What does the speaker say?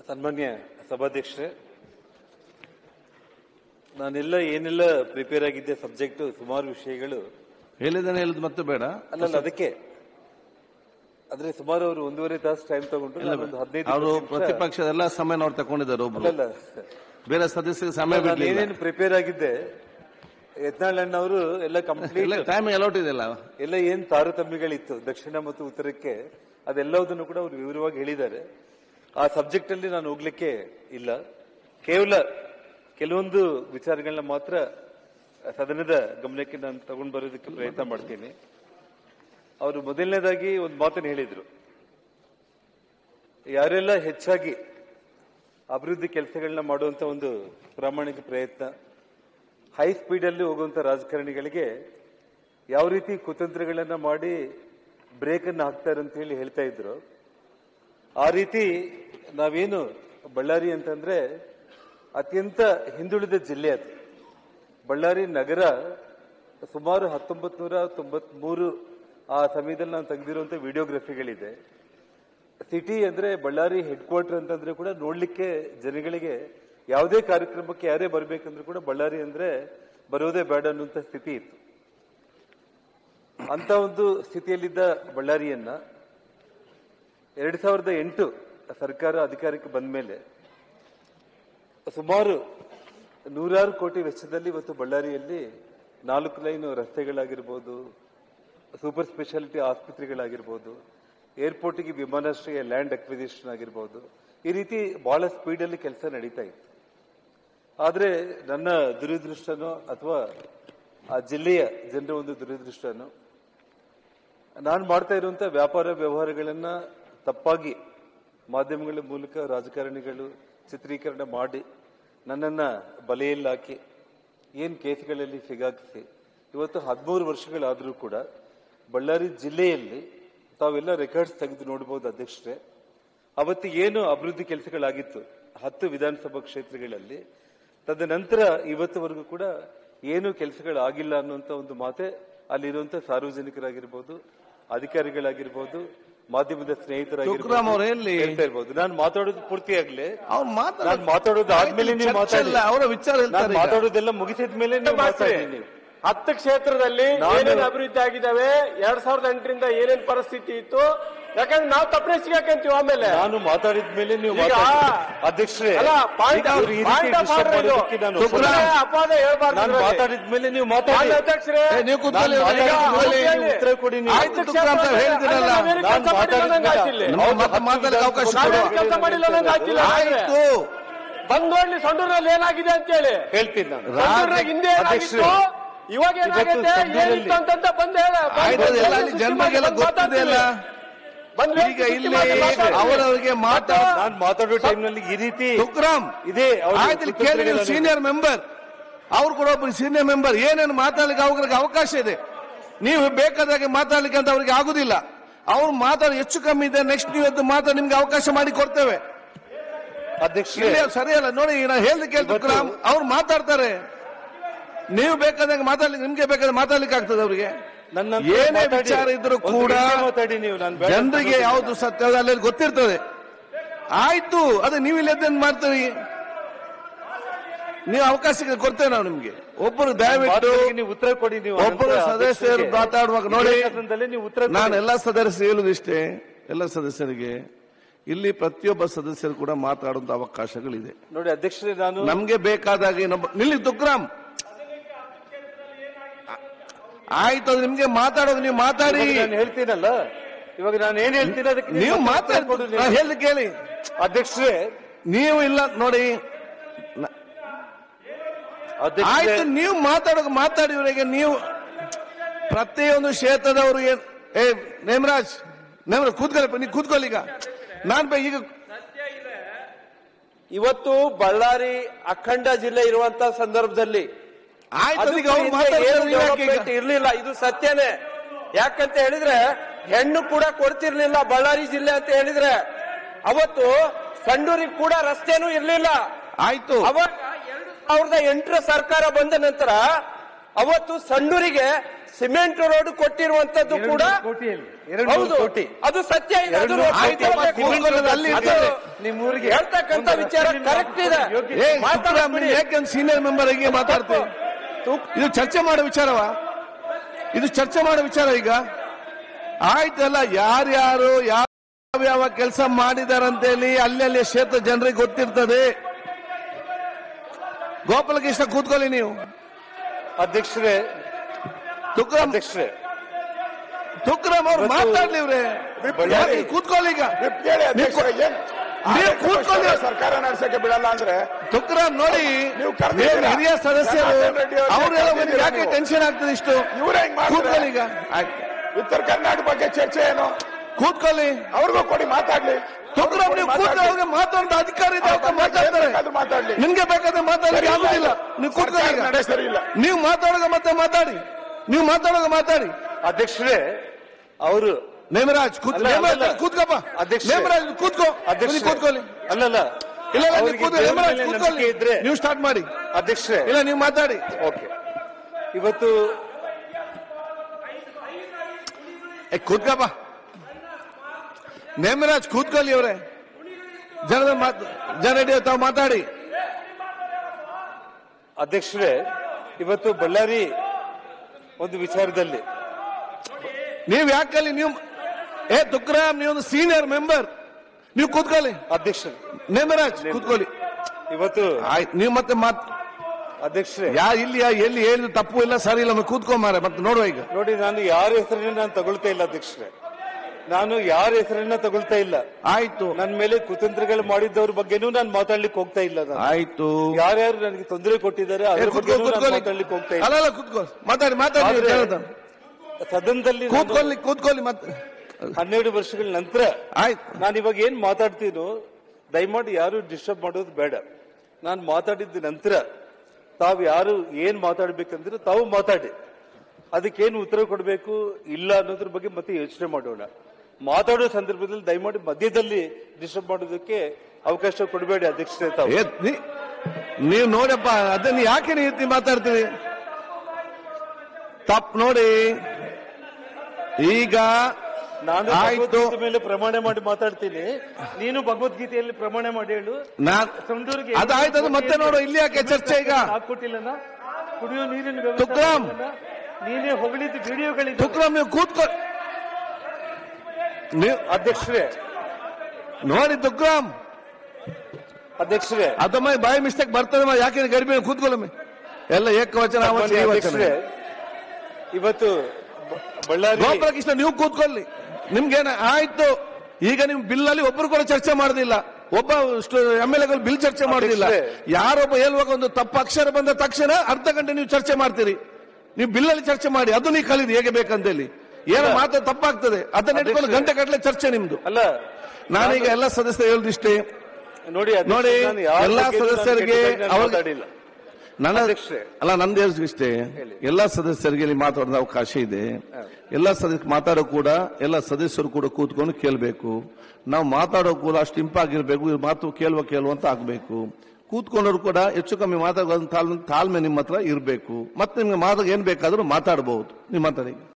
ಸನ್ಮಾನ್ಯ ಸಭಾಧ್ಯಕ್ಷರೇ ನಾನೆಲ್ಲ ಏನೆಲ್ಲ ಪ್ರಿಪೇರ್ ಆಗಿದ್ದೆ ಸಬ್ಜೆಕ್ಟ್ ಸುಮಾರು ವಿಷಯಗಳು ಹೇಳಿದಾನೆ ಹೇಳಿದ್ ಮತ್ತೆ ಬೇಡ ಅಲ್ಲಲ್ಲ ಅದಕ್ಕೆ ಆದ್ರೆ ಸುಮಾರು ಅವರು ಒಂದೂವರೆ ತಾಸು ಟೈಮ್ ತಗೊಂಡ್ರು ನಾನೊಂದು ಹದಿನೈದು ಅವರು ಇಪ್ಪತ್ತು ನಿಮಿಷ- ಪ್ರತಿಪಕ್ಷದ ಎಲ್ಲ ಸಮಯ ಅವ್ರು ತಗೊಂಡಿದ್ದಾರೆ ಒಬ್ರು ಅಲ್ಲಲ್ಲ ಬೇರೆ ಸದಸ್ಯರಿಗೆ ಸಮಯ ನಾನು ಬಿಡ್ಲಿಲ್ಲ ಏನೇನು ಪ್ರಿಪೇರ್ ಆಗಿದ್ದೆ ಯತ್ನಾಳ್ ಅವರು ಎಲ್ಲ ಕಂಪ್ಲೀಟ್ ಟೈಮ್ ಅಲೌಟ್ ಇದೆಯಲ್ಲ ಎಲ್ಲ ಏನ್ ತಾರತಮ್ಯಗಳಿತ್ತು ದಕ್ಷಿಣ ಮತ್ತು ಉತ್ತರಕ್ಕೆ ಅದೆಲ್ಲದನ್ನು ಕೂಡ ಅವರು ವಿವರವಾಗಿ ಹೇಳಿದ್ದಾರೆ ಆ ಸಬ್ಜೆಕ್ಟ್ ಅಲ್ಲಿ ನಾನು ಹೋಗ್ಲಿಕ್ಕೆ ಇಲ್ಲ ಕೇವಲ ಕೆಲವೊಂದು ವಿಚಾರಗಳನ್ನ ಮಾತ್ರ ಸದನದ ಗಮನಕ್ಕೆ ನಾನು ತಗೊಂಡು ಬರೋದಕ್ಕೆ ಪ್ರಯತ್ನ ಮಾಡ್ತೀನಿ ಅವರು ಮೊದಲನೇದಾಗಿ ಒಂದು ಮಾತನ್ನು ಹೇಳಿದ್ರು ಯಾರೆಲ್ಲ ಹೆಚ್ಚಾಗಿ ಅಭಿವೃದ್ಧಿ ಕೆಲಸಗಳನ್ನ ಮಾಡುವಂತ ಒಂದು ಪ್ರಾಮಾಣಿಕ ಪ್ರಯತ್ನ ಹೈ ಸ್ಪೀಡ್ ಅಲ್ಲಿ ಹೋಗುವಂತ ರಾಜಕಾರಣಿಗಳಿಗೆ ಯಾವ ರೀತಿ ಕುತಂತ್ರಗಳನ್ನ ಮಾಡಿ ಬ್ರೇಕ್ ಅನ್ನು ಹಾಕ್ತಾರೆ ಅಂತ ಹೇಳಿ ಹೇಳ್ತಾ ಇದ್ರು ಆ ರೀತಿ ನಾವೇನು ಬಳ್ಳಾರಿ ಅಂತಂದ್ರೆ ಅತ್ಯಂತ ಹಿಂದುಳಿದ ಜಿಲ್ಲೆ ಅದು ಬಳ್ಳಾರಿ ನಗರ ಸುಮಾರು ಹತ್ತೊಂಬತ್ ನೂರ ತೊಂಬತ್ಮೂರು ಆ ಸಮಯದಲ್ಲಿ ನಾನು ತೆಗೆದಿರುವಂತ ವಿಡಿಯೋಗ್ರಫಿಗಳಿದೆ ಸಿಟಿ ಅಂದ್ರೆ ಬಳ್ಳಾರಿ ಹೆಡ್ ಕ್ವಾರ್ಟರ್ ಅಂತಂದ್ರೆ ಕೂಡ ನೋಡ್ಲಿಕ್ಕೆ ಜನಗಳಿಗೆ ಯಾವುದೇ ಕಾರ್ಯಕ್ರಮಕ್ಕೆ ಯಾರೇ ಬರ್ಬೇಕಂದ್ರೂ ಕೂಡ ಬಳ್ಳಾರಿ ಅಂದ್ರೆ ಬರೋದೇ ಬೇಡ ಅನ್ನುವಂತ ಸ್ಥಿತಿ ಇತ್ತು ಅಂತ ಒಂದು ಸ್ಥಿತಿಯಲ್ಲಿದ್ದ ಬಳ್ಳಾರಿಯನ್ನ ಎರಡ್ ಸಾವಿರದ ಎಂಟು ಸರ್ಕಾರ ಅಧಿಕಾರಕ್ಕೆ ಬಂದ ಮೇಲೆ ಸುಮಾರು ನೂರಾರು ಕೋಟಿ ವೆಚ್ಚದಲ್ಲಿ ಇವತ್ತು ಬಳ್ಳಾರಿಯಲ್ಲಿ ನಾಲ್ಕು ಲೈನ್ ರಸ್ತೆಗಳಾಗಿರ್ಬೋದು ಸೂಪರ್ ಸ್ಪೆಷಾಲಿಟಿ ಆಸ್ಪತ್ರೆಗಳಾಗಿರ್ಬೋದು ಏರ್ಪೋರ್ಟ್ಗೆ ವಿಮಾನಾಶ್ರಯ ಲ್ಯಾಂಡ್ ಅಕ್ವಿಸಿಷನ್ ಆಗಿರ್ಬೋದು ಈ ರೀತಿ ಬಹಳ ಸ್ಪೀಡಲ್ಲಿ ಕೆಲಸ ನಡೀತಾ ಇತ್ತು ಆದ್ರೆ ನನ್ನ ದುರದೃಷ್ಟನೋ ಅಥವಾ ಆ ಜಿಲ್ಲೆಯ ಜನರ ಒಂದು ದುರದೃಷ್ಟನೋ ನಾನು ಮಾಡ್ತಾ ಇರುವಂತ ವ್ಯಾಪಾರ ವ್ಯವಹಾರಗಳನ್ನ ತಪ್ಪಾಗಿ ಮಾಧ್ಯಮಗಳ ಮೂಲಕ ರಾಜಕಾರಣಿಗಳು ಚಿತ್ರೀಕರಣ ಮಾಡಿ ನನ್ನನ್ನ ಬಲೆಯಲ್ಲಿ ಹಾಕಿ ಏನ್ ಕೇಸ್ಗಳಲ್ಲಿ ಸಿಗಾಕಿಸಿ ಇವತ್ತು ಹದಿಮೂರು ವರ್ಷಗಳಾದರೂ ಕೂಡ ಬಳ್ಳಾರಿ ಜಿಲ್ಲೆಯಲ್ಲಿ ತಾವೆಲ್ಲ ರೆಕಾರ್ಡ್ಸ್ ತೆಗೆದು ನೋಡಬಹುದು ಅಧ್ಯಕ್ಷರೇ ಅವತ್ತು ಏನು ಅಭಿವೃದ್ಧಿ ಕೆಲಸಗಳಾಗಿತ್ತು ಹತ್ತು ವಿಧಾನಸಭಾ ಕ್ಷೇತ್ರಗಳಲ್ಲಿ ತದನಂತರ ಇವತ್ತುವರೆಗೂ ಕೂಡ ಏನು ಕೆಲಸಗಳಾಗಿಲ್ಲ ಅನ್ನುವಂತ ಒಂದು ಮಾತೆ ಅಲ್ಲಿರುವಂತ ಸಾರ್ವಜನಿಕರಾಗಿರ್ಬೋದು ಅಧಿಕಾರಿಗಳಾಗಿರ್ಬೋದು ಮಾಧ್ಯಮದ ತುಕ್ರಾಮ್ ಅವ್ರು ಎಲ್ಲಿ? ಹೇಳ್ತಾ ಇರ್ಬೋದು ನಾನು ಮಾತಾಡೋದು ಪೂರ್ತಿ ಆಗ್ಲಿ ಅವ್ರು ಮಾತಾಡ ನಾನು ಮಾತಾಡೋದು ಆದ್ಮೇಲೆ ನೀವು ಚರ್ಚೆ ಮಾತಾಡಿ ಇಲ್ಲ, ಅವರ ವಿಚಾರ ನಾನು ಹೇಳ್ತಾರೆ ಈಗ. ಮಾತಾಡೋದೆಲ್ಲ ಮುಗಿಸಿದ ಮೇಲೆ ನೀವು ಮಾತಾಡಿ ನೀವು ಹತ್ತು ಕ್ಷೇತ್ರದಲ್ಲಿ ನಾನು- ಏನೇನು ಅಭಿವೃದ್ಧಿ ಆಗಿದಾವೆ ಎರಡ್ ಸಾವಿರದ ಎಂಟರಿಂದ ಏನೇನ್ ಪರಿಸ್ಥಿತಿ ಇತ್ತು ಯಾಕಂದ್ರೆ ನಾವು ತಪ್ಪನೆ ಸಿಗಾಕಂತೀವಿ ಆಮೇಲೆ ನಾನು ಮಾತಾಡಿದ ಮೇಲೆ ನೀವು ಈಗ- ಮಾತಾಡಿ ಅಧ್ಯಕ್ಷರೇ ಅಲ್ಲ ಪಾಯಿಂಟ್ ಈಗ ಅವ್ರು ಈ ರೀತಿ disturb ಮಾಡೋದಕ್ಕೆ ನಾನು ಒಪ್ಪಲ್ಲ. ಅಪವಾದ ಹೇಳ್ಬಾರ್ದು ನಾನು ಇದ್ರಲ್ಲಿ. ಮಾತಾಡಿದ ಮೇಲೆ ನೀವು ಮಾತಾಡಿ ಮಾನ್ಯ ಅಧ್ಯಕ್ಷರೇ ಏ, ನೀವು ಕೂತ್ಕೊಳ್ಳಿ, ನಾನು ಈಗ ಮಾತಾಡಿದ ಮೇಲೆ ಕೂತ್ಕೊಳ್ಳಿ. ನೀವು ಉತ್ತರ ಕೊಡಿ ನೀವು. ಆಯ್ತು, ತುಕ್ರಾಮ್ ಅಂತ ಹೇಳಿದ್ರಲ್ಲ. ನಾವೇನು ನಾನು ಕೆಲಸ ಮಾಡಿಲ್ಲ ಮಾತಾಡಿದ ನಂಗೆ ಮೇಲೆ ಆಯ್ತಿಲ್ಲ. ನಮ್ಮ ಮತ್ತೆ ಮಾತಾಡಕ್ಕೆ ಅವಕಾಶ ನಾವೇನು ಕೊಡುವ. ಕೆಲಸ ಮಾಡಿಲ್ಲ ನಂಗೆ ಆಯ್ತಿಲ್ಲ ಆಯ್ತು ಬಂದ್ ನೋಡ್ಲಿ ಸಂಡೂರಲ್ಲಿ ಏನಾಗಿದೆ ಅಂತ ಹೇಳಿ ಹೇಳ್ತೀನಿ ನಾನು ಸಂಡೂರ್ನಾಗ ಹಿಂದೆ ಏನಾಗಿತ್ತು ಅಧ್ಯಕ್ಷರೇ, ಇವಾಗ ಏನಾಗೈತೆ ಇವತ್ತು ಸಂಡೂರಲ್ಲಿ- ಏನಿತ್ತು ಅಂತಂತ ಬಂದ್ ಹೇಳ ಆಯ್ತು ಅದೆಲ್ಲ ಅಲ್ಲಿ ಜನರಿಗೆಲ್ಲ ಗೊತ್ತಿದೆ ಅಲ್ಲ ಈಗ ಇಲ್ಲಿ ಅವರವರಿಗೆ ಮಾತಾಡ ನಾನು ಮಾತಾಡೋ ಟೈಮ್ನಲ್ಲಿ ಈ ರೀತಿ ತುಕ್ರಾಮ್ ಇದೆ ಅವ್ರ ಆಯ್ತು ಇಲ್ಲಿ ಕೇಳಿ ನೀವು ಸೀನಿಯರ್ ಮೆಂಬರ್ ಅವ್ರು ಕೂಡ ಒಬ್ರು ಸೀನಿಯರ್ ಮೆಂಬರ್ ಏನೇನು ಮಾತಾಡ್ಲಿಕ್ಕೆ ಅವ್ರಿಗೆ ಅವಕಾಶ ಇದೆ ನೀವು ಬೇಕಾದಾಗೆ ಮಾತಾಡ್ಲಿಕ್ಕೆ ಅಂತ ಅವ್ರಿಗೆ ಆಗುದಿಲ್ಲ ಅವ್ರು ಮಾತಾಡಿ ಹೆಚ್ಚು ಕಮ್ಮಿ ಇದೆ ನೆಕ್ಸ್ಟ್ ನೀವು ಎದ್ದು ಮಾತಾಡಿ ನಿಮ್ಗೆ ಅವಕಾಶ ಮಾಡಿ ಕೊಡ್ತೇವೆ ಅಧ್ಯಕ್ಷರೇ ಇಲ್ಲಿ ಅವ್ರು ಸರಿಯಲ್ಲ ನೋಡಿ ನಾನು ಹೇಳ್ದೆ ಕೇಳಿ ತುಕ್ರಾಮ್ ಅವ್ರು ಮಾತಾಡ್ತಾರೆ ನೀವು ಬೇಕಾದಂಗೆ ಮಾತಾಡ್ಲಿಕ್ಕೆ ನಿಮ್ಗೆ ಬೇಕಾದ್ರೆ ಮಾತಾಡ್ಲಿಕ್ಕೆ ಆಗ್ತದೆ ಅವ್ರಿಗೆ ನನ್ನ ಹತ್ರ ಏನೇ ಮಾತಾಡಿ. ವಿಚಾರ ಇದ್ರೂ ಒಂದು ಕೂಡ ನಿಮಿಷ ಮಾತಾಡಿ ನೀವು ನಾನು ಬೇಡ ಅಂತ ಜನರಿಗೆ ಅನ್ನೋದಿಲ್ಲ. ಯಾವುದು ಸತ್ಯ ಅಲ್ಲಿ ಗೊತ್ತಿರ್ತದೆ ಆಯ್ತು ಅದು ನೀವು ಇಲ್ಲಿ ಎದ್ದೇನು ಮಾಡ್ತೀರಿ ನೀವು ಅವಕಾಶ ಕೊಡ್ತೇವೆ ನಾವು ನಿಮ್ಗೆ ಒಬ್ಬರು ದಯವಿಟ್ಟು ಮಾತಿಗೆ ನೀವು ಉತ್ತರ ಕೊಡಿ ನೀವು ಒಬ್ಬರು ಅನಂತರ ಸದಸ್ಯರು ಅಧ್ಯಕ್ಷರಿಗೆ ಮಾತಾಡುವಾಗ ನೋಡಿ ಇದೇ ಸದನದಲ್ಲಿ ನೀವು ಉತ್ತರ ಕೊಡಿ. ನಾನು ಎಲ್ಲ ಸದಸ್ಯರು ಹೇಳುದಿಷ್ಟೇ ಎಲ್ಲ ಸದಸ್ಯರಿಗೆ ಇಲ್ಲಿ ಪ್ರತಿಯೊಬ್ಬ ಸದಸ್ಯರು ಕೂಡ ಮಾತಾಡುವಂತ ಅವಕಾಶಗಳಿದೆ ನೋಡಿ ಅಧ್ಯಕ್ಷರೇ ನಾನು ನಮ್ಗೆ ಬೇಕಾದಾಗ ಇನ್ನೊಬ್ಬ ನಿಲ್ಲಿ ತುಕ್ರಾಮ್ ಆಯ್ತು ಅದು ನಿಮ್ಗೆ ಮಾತಾಡೋದು ನೀವು ಮಾತಾಡಿ ಇವಾಗ ನಾನು ಹೇಳ್ತೀನಲ್ಲ ಇವಾಗ ನಾನು ಏನ್ ಹೇಳ್ತೀನಿ ಅದಕ್ಕೆ ನೀವು ಉತ್ತರ ಮಾತಾಡಿ ಕೊಡು ನೀವು. ನಾನು ಹೇಳಿ ಕೇಳಿ ಅಧ್ಯಕ್ಷರೇ ನೀವು ಇಲ್ಲ ನೋಡಿ ಅಧ್ಯಕ್ಷರೇ ಆಯ್ತು ನೀವು ಮಾತಾಡೋಕೆ ಮಾತಾಡಿವರೆಗೆ ನೀವು ಪ್ರತಿಯೊಂದು ಕ್ಷೇತ್ರದವರು ಏನ್ ಏ ನೇಮರಾಜ್ ನೇಮರಾಜ್ ಕೂತ್ಕೊಳ್ಳಿ ನೀವು ಕೂತ್ಕೊಳ್ಳಿ ಈಗ ನಾನ್ ಬೆ- ಈಗ ಇವತ್ತು ಬಳ್ಳಾರಿ ಅಖಂಡ ಜಿಲ್ಲೆ ಇರುವಂತ ಸಂದರ್ಭದಲ್ಲಿ ಆಯ್ತು ಅದಕ್ಕೆ ಅವ್ರು ಅದಕ್ಕೂ ಮಾತಾಡ್ತಾರೆ ಏನು ನೀವು ಯಾಕೆ ಈಗ? ಡೆವಲಪ್ಮೆಂಟ್ ಇರ್ಲಿಲ್ಲ ಇದು ಸತ್ಯನೇ ಯಾಕಂತ ಹೇಳಿದ್ರೆ ಹೆಣ್ಣು ಕೂಡ ಕೊಡ್ತಿರ್ಲಿಲ್ಲ ಬಳ್ಳಾರಿ ಜಿಲ್ಲೆ ಅಂತ ಹೇಳಿದ್ರೆ ಅವತ್ತು ಸಂಡೂರಿಗೆ ಕೂಡ ರಸ್ತೆನೂ ಇರ್ಲಿಲ್ಲ ಆಯ್ತು ಅವಾಗ ಎರಡು ಸಾವಿರದ ಎಂಟರ ಸರ್ಕಾರ ಬಂದ ನಂತರ ಅವತ್ತು ಸಂಡೂರಿಗೆ ಸಿಮೆಂಟ್ ರೋಡ್ ಕೊಟ್ಟಿರುವಂತದ್ದು ಎರಡು ಕೂಡ ನೂರು ಕೋಟಿಯಲ್ಲಿ ಎರಡು ನೂರು ಹೌದು ಕೋಟಿ ಅದು ಸತ್ಯ ಇದೆ ಎರಡು ಅದು ನೂರು ಕೋಟಿ ಒಪ್ಪಿಕೊಳ್ಳಬೇಕು. ಕೂತ್ಕೊಳ್ಳೋದು ಅಲ್ಲಿ ಅದು ಇರ್ತದೆ. ನಿಮ್ಮ ಊರಿಗೆ ಹೇಳ್ತಕ್ಕಂಥ ಒಂದು ವಿಚಾರ ರಸ್ತೆ ಕರೆಕ್ಟ್ ಇದೆ ಯೋಗ್ಯತೆ ಏ ಮಾತಾಡ್ಬಿಡಿ. ಯಾಕೆ ಸೀನಿಯರ್ ಮೆಂಬರ್ ಹೀಗೆ ಮಾತಾಡ್ತೀವಿ ಇದು ಚರ್ಚೆ ಮಾಡೋ ವಿಚಾರವಾ ಇದು ಚರ್ಚೆ ಮಾಡೋ ವಿಚಾರ ಈಗ ಆಯ್ತಲ್ಲ ಯಾರ್ಯಾರು ಯಾವ ಯಾವ ಕೆಲಸ ಮಾಡಿದಾರಂತೇಳಿ ಅಲ್ಲಿ ಕ್ಷೇತ್ರ ಜನರಿಗೆ ಗೊತ್ತಿರ್ತದೆ ಗೋಪಾಲಕೃಷ್ಣ ಕೂತ್ಕೊಳ್ಳಿ ನೀವು ಅಧ್ಯಕ್ಷರೇ ತುಕ್ರಾಮ್ ಅಧ್ಯಕ್ಷರೇ ತುಕ್ರಾಮ್ ಅವ್ರು ಇವತ್ತು ಮಾತಾಡ್ಲಿ ಇವ್ರೆ ಬಳ್ಳಾರಿ- ಯಾಕೆ ಕೂತ್ಕೊಳ್ಳಿ ಈಗ ವಿಪ್ ಕೇಳಿ ಅಧ್ಯಕ್ಷರೇ, ಏನ್ ನೀವು ಆಡಳಿತ ಕೂತ್ಕೊಳ್ಳಿ. ಪಕ್ಷದ ಸರ್ಕಾರ ನಡೆಸಕ್ಕೆ ಬಿಡಲ್ಲ ಅಂದ್ರೆ ತುಕ್ರಾಮ್ ನೋಡಿ ನೀವು ಕರ್ದಿದ್ದೀರಾ? ನೀವು ಹಿರಿಯ ಸದಸ್ಯರು ಜನಾರ್ದನ್ ರೆಡ್ಡಿ ಅವ್ರನ್ನ ಅವರೆಲ್ಲ ಕರ್ದಿದ್ದೀರಾ ಯಾಕೆ ನೀವು? ಟೆನ್ಷನ್ ಆಗ್ತದೆ ಇಷ್ಟು ಇವ್ರೇ ಹಿಂಗ್ ಮಾಡ್ತಾರೆ. ಕೂತ್ಕೊಳ್ಳಿ ಈಗ ಆಯ್ತು. ಉತ್ತರ ಕರ್ನಾಟಕ ಬಗ್ಗೆ ಚರ್ಚೆ ಏನು ಕೂತ್ಕೊಳ್ಳಿ ಅವ್ರಿಗೂ ಕೊಡಿ ಮಾತಾಡ್ಲಿ ತುಕ್ರಾಮ್ ನೀವು ಕೂತ್ಕೊಳ್ಳಿ ಅವ್ರಿಗೆ ಮಾತಾಡೋ ಅಧಿಕಾರ ಇದೆ ಅವ್ರು ಮಾತಾಡ್ತಾರೆ ಬೇಕಾದ್ರೂ ಮಾತಾಡ್ಲಿ ನಿಮ್ಗೆ ಬೇಕಾದ್ರೆ ಮಾತಾಡಲಿಕ್ಕೆ ಸರಿ ಇಲ್ಲ ಆಗುದಿಲ್ಲ ಇದು. ನೀವು ಕೂತ್ಕೊಳ್ಳಿ ಸರ್ಕಾರ ಈಗ. ನಡೆ ಸರಿ ಇಲ್ಲ. ನೀವು ಮಾತಾಡುವಾಗ ಮತ್ತೆ ಮಾತಾಡಿ ನೀವು ಮಾತಾಡುವಾಗ ಮಾತಾಡಿ ಅಧ್ಯಕ್ಷರೇ ಅವರು ನೇಮರಾಜ್ ಕೂತ್ ಅಲ್ಲ, ನೇಮರಾಜ್ ಅಲ್ಲ. ಕೂತ್ಕೋಪ್ಪ ಅಧ್ಯಕ್ಷರೇ. ನೇಮರಾಜ್ ಕೂತ್ಕೋ ಅಧ್ಯಕ್ಷರೇ ನೀವು ಕೂತ್ಕೊಳ್ಳಿ ಅಲ್ಲಲ್ಲ ಇಲ್ಲ ಇಲ್ಲ ನೀವು ಅವರಿಗೆ ಕೂತ್ಕೊಳ್ಳಿ ದೇವರ ನೇಮರಾಜ್ ಮೇಲೆ ಕೂತ್ಕೊಳ್ಳಿ ನಂಬಿಕೆ ಇದ್ರೆ ನೀವು ಸ್ಟಾರ್ಟ್ ಮಾಡಿ ಅಧ್ಯಕ್ಷರೇ ಇಲ್ಲ ನೀವು ಮಾತಾಡಿ ಓಕೆ ಇವತ್ತು ಏ ಕೂತ್ಕಪ್ಪ ನೇಮರಾಜ್ ಕೂತ್ಕೊಳ್ಳಿ ಅವರೇ ಜನರ ಮಾತು ಜನ ತಾವು ಮಾತಾಡಿ ಅಧ್ಯಕ್ಷರೇ ಇವತ್ತು ಬಳ್ಳಾರಿ ಒಂದು ವಿಚಾರದಲ್ಲಿ ನೀವು ಯಾಕಲ್ಲಿ ನೀವು ಏ ತುಕ್ರಾಮ್ ನೀವು ಒಂದು ಸೀನಿಯರ್ ಮೆಂಬರ್ ನೀವು ಕೂತ್ಕೊಳ್ಳಿ ಅಧ್ಯಕ್ಷರೇ ನೇಮರಾಜ್ ಕೂತ್ಕೊಳ್ಳಿ ಇವತ್ತು ಆಯ್ತು ನೀವು ಮತ್ತೆ ಮಾತ್ ಅಧ್ಯಕ್ಷರೇ ಯಾ ಇಲ್ಲಿ ಯಾ- ಎಲ್ಲಿ ಹೇಳಿದ್ರು ತಪ್ಪು ಇಲ್ಲ ಸರಿ ಇಲ್ಲ ಒಮ್ಮೆ ಕೂತ್ಕೊಂಬಾರೆ ಮತ್ತೆ ನೋಡುವ ಈಗ ನೋಡಿ ನಾನು ಯಾರ ಹೆಸರನ್ನ ನಾನು ತಗೊಳ್ತಾ ಇಲ್ಲ ಅಧ್ಯಕ್ಷರೇ ನಾನು ಯಾರ ಹೆಸರನ್ನ ತಗೊಳ್ತಾ ಇಲ್ಲ ಆಯ್ತು ನನ್ನ ಮೇಲೆ ಕುತಂತ್ರಗಳು ಮಾಡಿದ್ದವ್ರ ಬಗ್ಗೆನೂ ನಾನು ಮಾತಾಡ್ಲಿಕ್ಕೆ ಹೋಗ್ತಾ ಇಲ್ಲ ನಾನು ಆಯ್ತು ಯಾರ್ಯಾರು ನನಗೆ ತೊಂದರೆ ಕೊಟ್ಟಿದ್ದಾರೆ ಏ, ಅದ್ರ ಕೂತ್ಕೊ- ಬಗ್ಗೆನೂ ನಾನು ಕೂತ್ಕೊಳ್ಳಿ ಮಾತಾಡ್ಲಿಕ್ಕೆ ಹೋಗ್ತಾ ಇಲ್ಲ ಅಲ್ಲ ಅಲ್ಲ ಕೂತ್ಕೊ ಮಾತಾಡಿ ಮಾತಾಡಿ ನೀವು ಆದ್ರೆ ಜನದ. ಸದನದಲ್ಲಿ ನಾನು ಕೂತ್ಕೊಳ್ಳಿ ಕೂತ್ಕೊಳ್ಳಿ ಮತ್ತೆ ಹನ್ನೆರಡು ವರ್ಷಗಳ ನಂತರ ಆಯ್ತು ನಾನು ಇವಾಗ ಏನ್ ಮಾತಾಡ್ತೀನೋ ದಯಮಾಡಿ ಯಾರು ಡಿಸ್ಟರ್ಬ್ ಮಾಡೋದು ಬೇಡ ನಾನು ಮಾತಾಡಿದ ನಂತರ ತಾವು ಯಾರು ಏನ್ ಮಾತಾಡ್ಬೇಕಂದ್ರೆ ತಾವು ಮಾತಾಡಿ ಅದಕ್ಕೇನು ಉತ್ತರ ಕೊಡಬೇಕು ಇಲ್ಲ ಅನ್ನೋದ್ರ ಬಗ್ಗೆ ಮತ್ತೆ ಯೋಚನೆ ಮಾಡೋಣ ಮಾತಾಡೋ ಸಂದರ್ಭದಲ್ಲಿ ದಯಮಾಡಿ ಮಧ್ಯದಲ್ಲಿ ಡಿಸ್ಟರ್ಬ್ ಮಾಡೋದಕ್ಕೆ ಅವಕಾಶ ಕೊಡಬೇಡಿ ಅಧ್ಯಕ್ಷರೇ ತಾವು ಏ, ನೀ- ನೀವು ನೋಡಪ್ಪ ಅದನ್ನ ಯಾಕೆ ನೀವು ಈ ರೀತಿ ಮಾತಾಡ್ತೀರಿ ತಪ್ಪು ನೋಡಿ ಈಗ ನಾನು ಆಯ್ತು ಭಗವದ್ಗೀತೆ ಮೇಲೆ ಪ್ರಮಾಣ ಮಾಡಿ ಮಾತಾಡ್ತೀನಿ ನೀನು ಭಗವದ್ಗೀತೆಯಲ್ಲಿ ಪ್ರಮಾಣ ಮಾಡಿ ಹೇಳು ನಾನ್ ಸಂಡೂರಿಗೆ ಅದಾಯ್ತು ಅದು ಮತ್ತೆ ನೋಡು ಇಲ್ಲಿ ಯಾಕೆ ಚರ್ಚೆ ಈಗ ಹಾಕೊಟ್ಟಿಲ್ಲನ ಕುಡಿಯೋ ನೀರಿನ ವ್ಯವಸ್ಥೆ ತುಕ್ರಾಮ್. ಮಾಡಿಲ್ಲನ? ನೀನೇ ಹೊಗಳಿದ ವಿಡಿಯೋಗಳಿದೆ ತುಕ್ರಾಮ್ ನೀವು ಕೂತ್ಕೊ ನೀವು ಅಧ್ಯಕ್ಷರೇ ನೋಡಿ ತುಕ್ರಾಮ್ ಅಧ್ಯಕ್ಷರೇ ಅದಮ್ಮ ಬಾಯಿ ಮಿಸ್ಟೇಕ್ ಬರ್ತದೆ ಯಾಕೆ ಗಡಿಮೆ ಕೂತ್ಕೊಳ್ಳಮ್ಮೆ ಎಲ್ಲ ಏಕವಚನ ಅವಚನ ಮಾನ್ಯ ಏಕವಚನ. ಅಧ್ಯಕ್ಷರೇ ಇವತ್ತು ಬ- ಬಳ್ಳಾರಿ ಗೋಪಾಲಕೃಷ್ಣ ನೀವು ಕೂತ್ಕೊಳ್ಳಿ ನಿಮ್ಗೇನ ಆಯ್ತು ಈಗ ನಿಮ್ ಬಿಲ್ ಅಲ್ಲಿ ಒಬ್ರು ಕೂಡ ಚರ್ಚೆ ಮಾಡೋದಿಲ್ಲ ಒಬ್ಬ ಎಂ ಎಲ್ ಎಗಳು ಬಿಲ್ ಚರ್ಚೆ ಮಾಡೋದಿಲ್ಲ ಅಧ್ಯಕ್ಷರೇ. ಯಾರೊಬ್ಬ ಹೇಳುವಾಗ ಒಂದು ತಪ್ಪು ಅಕ್ಷರ ಬಂದ ತಕ್ಷಣ ಅರ್ಧ ಗಂಟೆ ನೀವು ಚರ್ಚೆ ಮಾಡ್ತೀರಿ ನೀವು ಬಿಲ್ ಅಲ್ಲಿ ಚರ್ಚೆ ಮಾಡಿ ಅದು ನೀವು ಕಲೀರಿ ಹೇಗೆ ಬೇಕಂತೇಳಿ ಏನೋ ಮಾತು ತಪ್ಪಾಗ್ತದೆ ಅದನ್ನ ಇಟ್ಕೊಂಡು ಅಧ್ಯಕ್ಷರೇ. ಗಂಟೆ ಗಟ್ಟಲೆ ಚರ್ಚೆ ನಿಮ್ದು ಅಲ್ಲ ನಾನೀಗ ಎಲ್ಲ ಸದಸ್ಯರು ಹೇಳುದಿಷ್ಟೇ ನೋಡಿ ಅಧ್ಯಕ್ಷರೇ, ನೋಡಿ, ನಾನು ಯಾರ ಎಲ್ಲಾ ಬಗ್ಗೆನೂ ನಾನು ಸದಸ್ಯರಿಗೆ ಕೆಟ್ಟದಾಗಿ ನಾನು ಅವ್ರಿಗೆ- ಮಾತಾಡಿಲ್ಲ ನನ್ನ ಅಧ್ಯಕ್ಷರೇ. ಅಲ್ಲ ನಂದು ಹೇಳುದಿಷ್ಟೇ ಎಲ್ಲಾ ಸದಸ್ಯರಿಗೆ ಇಲ್ಲಿ ಮಾತಾಡೋದ ಅವಕಾಶ ಇದೆ ಎಲ್ಲಾ ಸದಸ್ಯ ಮಾತಾಡೋ ಕೂಡ ಎಲ್ಲ ಸದಸ್ಯರು ಕೂಡ ಕೂತ್ಕೊಂಡು ಕೇಳಬೇಕು ನಾವು ಮಾತಾಡೋ ಕೂಡ ಅಷ್ಟು ಇಂಪಾಗಿರ್ಬೇಕು ಇವ್ರ ಮಾತು ಕೇಳುವ ಕೇಳುವಂತ ಆಗ್ಬೇಕು ಕೂತ್ಕೊಂಡವ್ರು ಕೂಡ ಹೆಚ್ಚು ಕಮ್ಮಿ ಮಾತಾಡೋ ತಾಳ್ಮೆ ತಾಳ್ಮೆ ನಿಮ್ಮ ಹತ್ರ ಇರಬೇಕು ಮತ್ತೆ ನಿಮ್ಗೆ ಮಾತಾಗ ಏನ್ ಬೇಕಾದ್ರೂ ಮಾತಾಡಬಹುದು ನೀವು ಮಾತಾಡಿ